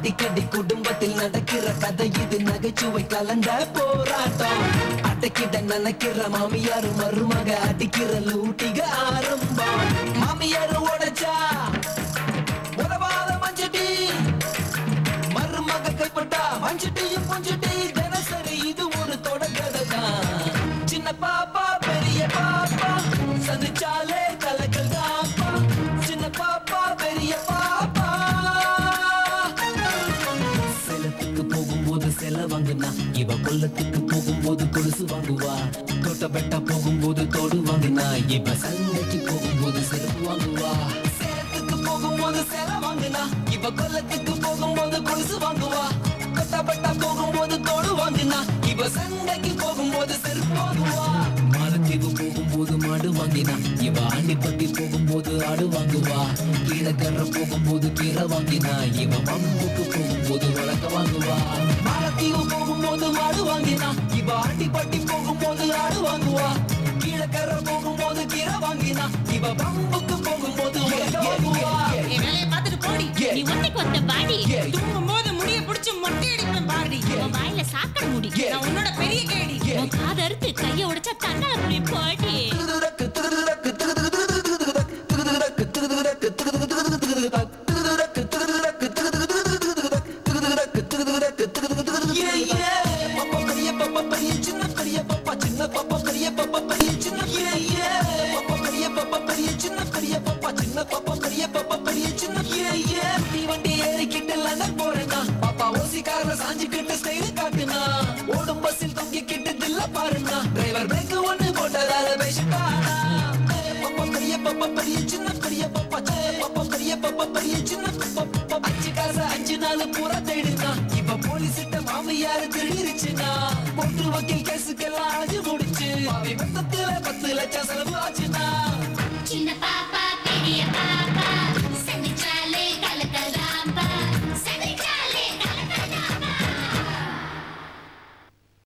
அடிக்கடி குடும்பத்தில் நடக்கிற கதை இது நகைச்சுவை கலந்த போராட்டம் அடைக்கிட நினைக்கிற மாமியாரு மருமக அடிக்கிற லூட்டிக ஆரம்பம் மாமியாரு உடைச்சா உறவாத மஞ்சட்டி மருமக கைப்பட்டா மஞ்சட்டியும் கொஞ்சட்டி தினசரி இது ஒரு தொடர்கதை தான் சின்ன பாப்பா பெரிய பாப்பா சந்திச்சாலே கலக்கல் தாப்பா சின்ன பாப்பா பெரிய பாப்பா சேலத்துக்கு போகும்போது செல வாங்குனா இவ கொல்லத்துக்கு போகும்போது கொலுசு வாங்குவா தோட்டப்பட்டா போகும்போது தோடு வாங்குனா இவ சந்தைக்கு போகும்போது செருப்பு வாங்குவா சேலத்துக்கு போகும்போது செல வாங்குனா இவ கொல்லத்துக்கு போகும்போது கொலுசு வாங்குவா கொட்டப்பட்டா போகும்போது தோடு வாங்குனா இவ சந்தைக்கு போகும்போது செருப்பு வாங்குவா மாலத்தீவு போகும்போது மாடு வாங்கினா இவ ஆண்டிப்பட்டி போகும்போது ஆடு வாங்குவா கீழக்கரை போகும்போது கீரை வாங்கினா இவ மம்புக்கு போகும்போது வழக்க வாங்குவா மாலத்தீவு போகும்போது மாடு வாங்கினா இவ ஆண்டிப்பட்டி போகும்போது ஆடு வாங்குவா கீழக்கரை போகும்போது கீரை வாங்கினா இவ பம்புக்கு போகும்போது வழக்க வாங்குவா என் வேலையை பார்த்துட்டு போடி நீ ஒத்தைக்கு ஒத்த பாடி Yeah. தூங்கும் போது முடிய பிடிச்சு மொட்டை அடிப்பேன் பாடி உன் வாயில சாக்கடை முடி நான் உன்னோட பெரிய கேடி உன் காது அறுத்து கைய உடைச்சா தன்னால புளி போடி ஓடும் பஸ்ஸில் தொங்கிக்கிட்டு தில்ல பாருங்க டிரைவர் பிரேக் ஒண்ணு போட்டதால பேசிட்டானா பப்பா பெரிய பப்பா பெரிய சின்ன பெரிய பப்பா பப்பா பெரிய பப்பா பெரிய சின்ன பப்பா அஞ்சு காசு அஞ்சு நாள் பூரா தேடுனா இப்ப போலீஸ் கிட்ட மாமியாரு திருடிருச்சுனா பொண்ணு வக்கீல் கேஸுக்கெல்லாம் அழைச்சு முடிச்சு பாவி மொத்தத்துல பத்து லட்சம் செலவு ஆச்சுனா